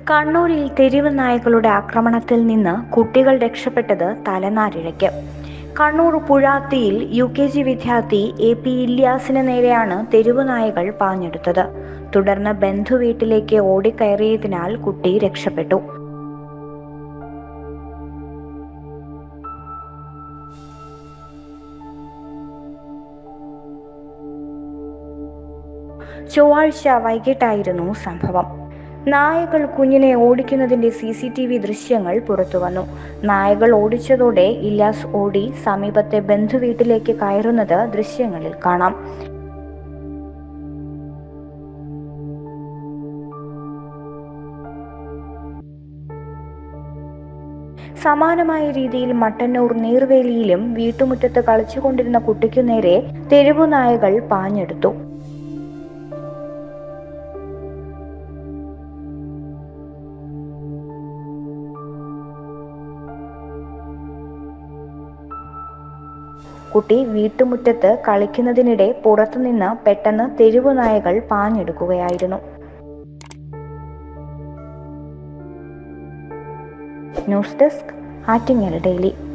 കണ്ണൂരിൽ തെരുവ് നായകളുടെ ആക്രമണത്തിൽ നിന്ന് കുട്ടികൾ രക്ഷപ്പെട്ടത് തലനാരിഴയ്ക്ക് കണ്ണൂർ പുഴാത്തിയിൽ യു കെ ജി വിദ്യാർത്ഥി എ പി ഇല്യാസിന് നേരെയാണ് തെരുവ് നായകൾ പാഞ്ഞെടുത്തത് തുടർന്ന് ബന്ധുവീട്ടിലേക്ക് ഓടിക്കയറിയതിനാൽ കുട്ടി രക്ഷപ്പെട്ടു ചൊവ്വാഴ്ച വൈകിട്ടായിരുന്നു സംഭവം നായകൾ കുഞ്ഞിനെ ഓടിക്കുന്നതിന്റെ സി സി ടി വി ദൃശ്യങ്ങൾ പുറത്തുവന്നു നായകൾ ഓടിച്ചതോടെ ഇല്ലാസ് ഓടി സമീപത്തെ ബന്ധുവീട്ടിലേക്ക് കയറുന്നത് ദൃശ്യങ്ങളിൽ കാണാം സമാനമായ രീതിയിൽ മട്ടന്നൂർ നീർവേലിയിലും വീട്ടുമുറ്റത്ത് കളിച്ചുകൊണ്ടിരുന്ന കുട്ടിക്കു നേരെ തെരുവു നായകൾ പാഞ്ഞെടുത്തു കുട്ടി വീട്ടുമുറ്റത്ത് കളിക്കുന്നതിനിടെ പുറത്തുനിന്ന് പെട്ടെന്ന് തെരുവു നായകൾ പാഞ്ഞെടുക്കുകയായിരുന്നു ന്യൂസ് ഡെസ്ക് ആറ്റിങ്ങൽ ഡെയിലി